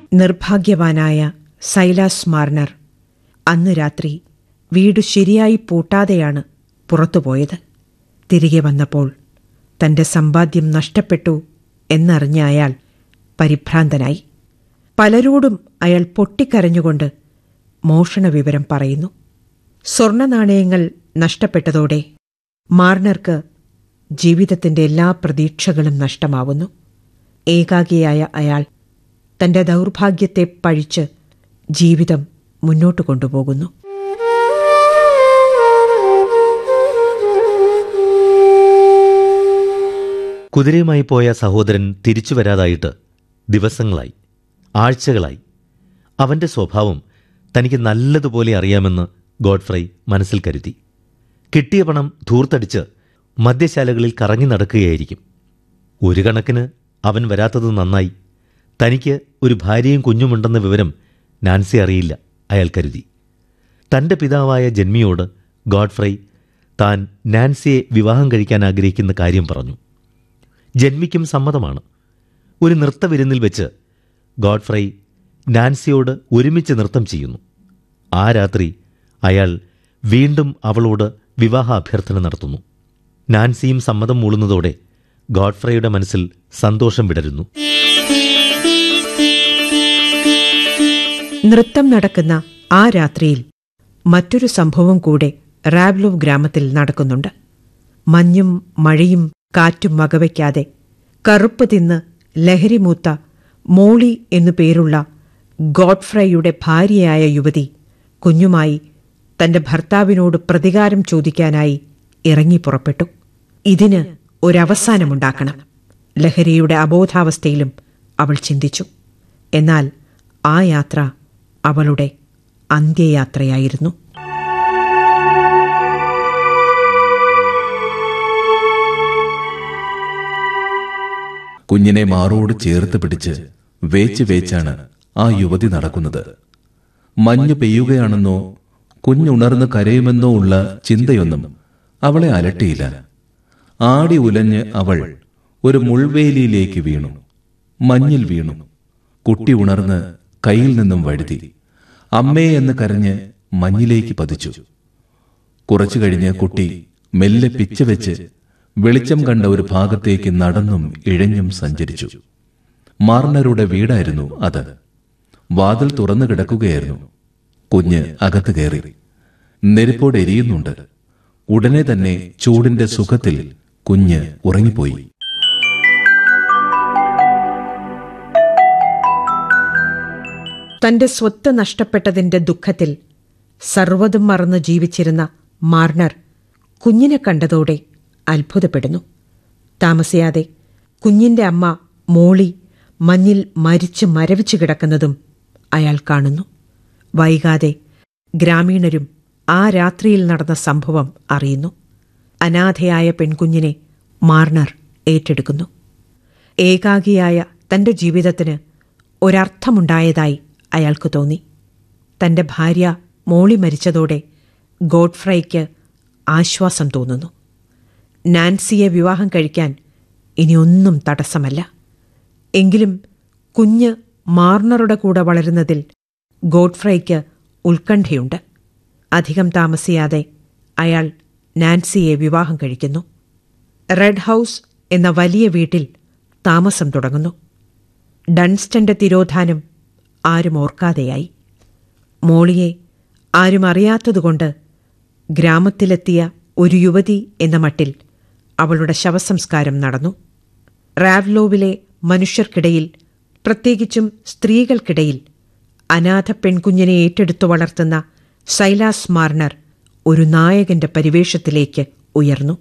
നിർഭാഗ്യവാനായ Silas Marner അന്ന് രാത്രി വീട് ശരിയായി പൂട്ടാതെയാണ് പുറത്തുപോയത് തിരികെ വന്നപ്പോൾ തന്റെ സമ്പാദ്യം നഷ്ടപ്പെട്ടു എന്നറിഞ്ഞ അയാൾ പരിഭ്രാന്തനായി പലരോടും അയാൾ പൊട്ടിക്കരഞ്ഞുകൊണ്ട് മോഷണ വിവരം പറയുന്നു സ്വർണ്ണ നാണയങ്ങൾ നഷ്ടപ്പെട്ടതോടെ മാർണർക്ക് ജീവിതത്തിന്റെ എല്ലാ പ്രതീക്ഷകളും നഷ്ടമാവുന്നു ഏകാഗിയായ അയാൾ തന്റെ ദൗർഭാഗ്യത്തെ പഴിച്ച് ജീവിതം മുന്നോട്ട് കൊണ്ടുപോകുന്നു കുതിരയുമായി പോയ സഹോദരൻ തിരിച്ചു വരാതായിട്ട് ദിവസങ്ങളായി ആഴ്ചകളായി അവന്റെ സ്വഭാവം തനിക്ക് നല്ലതുപോലെ അറിയാമെന്ന് ഗോഡ്ഫ്രൈ മനസ്സിൽ കരുതി കിട്ടിയ പണം ധൂർത്തടിച്ച് മദ്യശാലകളിൽ കറങ്ങി നടക്കുകയായിരിക്കും ഒരു കണക്കിന് അവൻ വരാത്തത് നന്നായി തനിക്ക് ഒരു ഭാര്യയും കുഞ്ഞുമുണ്ടെന്ന വിവരം നാൻസി അറിയില്ല അയാൾ കരുതി തന്റെ പിതാവായ ജന്മിയോട് ഗോഡ്ഫ്രൈ താൻ നാൻസിയെ വിവാഹം കഴിക്കാൻ ആഗ്രഹിക്കുന്ന കാര്യം പറഞ്ഞു ജന്മിക്കും സമ്മതമാണ് ഒരു നൃത്തവിരുന്നിൽ വെച്ച് ഗോഡ്ഫ്രൈ നാൻസിയോട് ഒരുമിച്ച് നൃത്തം ചെയ്യുന്നു ആ രാത്രി അയാൾ വീണ്ടും അവളോട് വിവാഹ അഭ്യർത്ഥന നടത്തുന്നു നാൻസിയും സമ്മതം മൂളുന്നതോടെ ഗോഡ്ഫ്രൈയുടെ മനസ്സിൽ സന്തോഷം വിടരുന്നു നൃത്തം നടക്കുന്ന ആ രാത്രിയിൽ മറ്റൊരു സംഭവം കൂടെ റാബ്ലോവ് ഗ്രാമത്തിൽ നടക്കുന്നുണ്ട് മഞ്ഞും മഴയും കാറ്റും വകവയ്ക്കാതെ കറുപ്പ് തിന്ന് ലഹരിമൂത്ത മോളി എന്നു പേരുള്ള ഗോഡ്ഫ്രൈയുടെ ഭാര്യയായ യുവതി കുഞ്ഞുമായി തന്റെ ഭർത്താവിനോട് പ്രതികാരം ചോദിക്കാനായി ഇറങ്ങി പുറപ്പെട്ടു ഇതിന് ഒരവസാനമുണ്ടാക്കണം ലഹരിയുടെ അബോധാവസ്ഥയിലും അവൾ ചിന്തിച്ചു എന്നാൽ ആ യാത്ര അവളുടെ അന്ത്യയാത്രയായിരുന്നു കുഞ്ഞിനെ മാറോട് ചേർത്ത് പിടിച്ച് വേച്ച് വേച്ചാണ് ആ യുവതി നടക്കുന്നത് മഞ്ഞ് പെയ്യുകയാണെന്നോ കുഞ്ഞുണർന്ന് കരയുമെന്നോ ഉള്ള ചിന്തയൊന്നും അവളെ അലട്ടിയില്ല ആടി ഉലഞ്ഞ് അവൾ ഒരു മുൾവേലിയിലേക്ക് വീണു മഞ്ഞിൽ വീണു കുട്ടി ഉണർന്ന് കയ്യിൽ നിന്നും വഴുതി അമ്മേ എന്ന് കരഞ്ഞ് മഞ്ഞിലേക്ക് പതിച്ചു കുറച്ചു കഴിഞ്ഞ് കുട്ടി മെല്ലെ പിച്ച വെച്ച് വെളിച്ചം കണ്ട ഒരു ഭാഗത്തേക്ക് നടന്നും ഇഴഞ്ഞും സഞ്ചരിച്ചു മാർണരുടെ വീടായിരുന്നു അത് വാതിൽ തുറന്നു കിടക്കുകയായിരുന്നു കുഞ്ഞ് അകത്ത് കയറി നെരുപ്പോട് എരിയുന്നുണ്ട് ഉടനെ തന്നെ ചൂടിന്റെ സുഖത്തിൽ കുഞ്ഞ് ഉറങ്ങിപ്പോയി തന്റെ സ്വത്ത് നഷ്ടപ്പെട്ടതിന്റെ ദുഃഖത്തിൽ സർവ്വതും മറന്ന് ജീവിച്ചിരുന്ന മാർണർ കുഞ്ഞിനെ കണ്ടതോടെ അത്ഭുതപ്പെടുന്നു താമസിയാതെ കുഞ്ഞിന്റെ അമ്മ മോളി മഞ്ഞിൽ മരിച്ച് മരവിച്ചു കിടക്കുന്നതും അയാൾ കാണുന്നു വൈകാതെ ഗ്രാമീണരും ആ രാത്രിയിൽ നടന്ന സംഭവം അറിയുന്നു അനാഥയായ പെൺകുഞ്ഞിനെ മാർണർ ഏറ്റെടുക്കുന്നു ഏകാഗിയായ തന്റെ ജീവിതത്തിന് ഒരർത്ഥമുണ്ടായതായി അയാൾക്ക് തോന്നി തന്റെ ഭാര്യ മോളി മരിച്ചതോടെ ഗോഡ്ഫ്രൈക്ക് ആശ്വാസം തോന്നുന്നു നാൻസിയെ വിവാഹം കഴിക്കാൻ ഇനിയൊന്നും തടസ്സമല്ല എങ്കിലും കുഞ്ഞ് മാർണറുടെ കൂടെ വളരുന്നതിൽ ഗോഡ്ഫ്രൈക്ക് ഉത്കണ്ഠയുണ്ട് അധികം താമസിയാതെ അയാൾ നാൻസിയെ വിവാഹം കഴിക്കുന്നു റെഡ് ഹൗസ് എന്ന വലിയ വീട്ടിൽ താമസം തുടങ്ങുന്നു ഡൺസ്റ്റന്റെ തിരോധാനം ആരും ഓർക്കാതെയായി മോളിയെ ആരും അറിയാത്തതുകൊണ്ട് ഗ്രാമത്തിലെത്തിയ ഒരു യുവതി എന്ന മട്ടിൽ അവളുടെ ശവസംസ്കാരം നടന്നു റാവ്ലോവിലെ മനുഷ്യർക്കിടയിൽ പ്രത്യേകിച്ചും സ്ത്രീകൾക്കിടയിൽ അനാഥ പെൺകുഞ്ഞിനെ ഏറ്റെടുത്തു വളർത്തുന്ന സൈലാസ് മാർണർ ഒരു നായകന്റെ പരിവേഷത്തിലേക്ക് ഉയർന്നു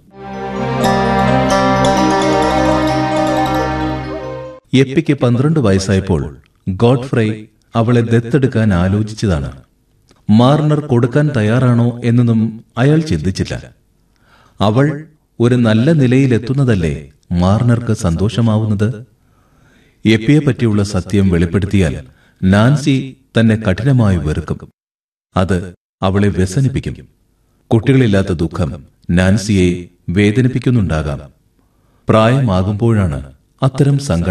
എപ്പിക്ക് പന്ത്രണ്ട് വയസ്സായപ്പോൾ ഗോഡ്ഫ്രൈ അവളെ ദത്തെടുക്കാൻ ആലോചിച്ചതാണ് മാർണർ കൊടുക്കാൻ തയ്യാറാണോ എന്നൊന്നും അയാൾ ചിന്തിച്ചില്ല അവൾ ഒരു നല്ല നിലയിലെത്തുന്നതല്ലേ മാർണർക്ക് സന്തോഷമാവുന്നത് എപ്പിയെ പറ്റിയുള്ള സത്യം വെളിപ്പെടുത്തിയാൽ നാൻസി തന്നെ കഠിനമായി വെറുക്കും അത് അവളെ വ്യസനിപ്പിക്കും കുട്ടികളില്ലാത്ത ദുഃഖം നാൻസിയെ വേദനിപ്പിക്കുന്നുണ്ടാകാം പ്രായമാകുമ്പോഴാണ് അത്തരം സങ്കടം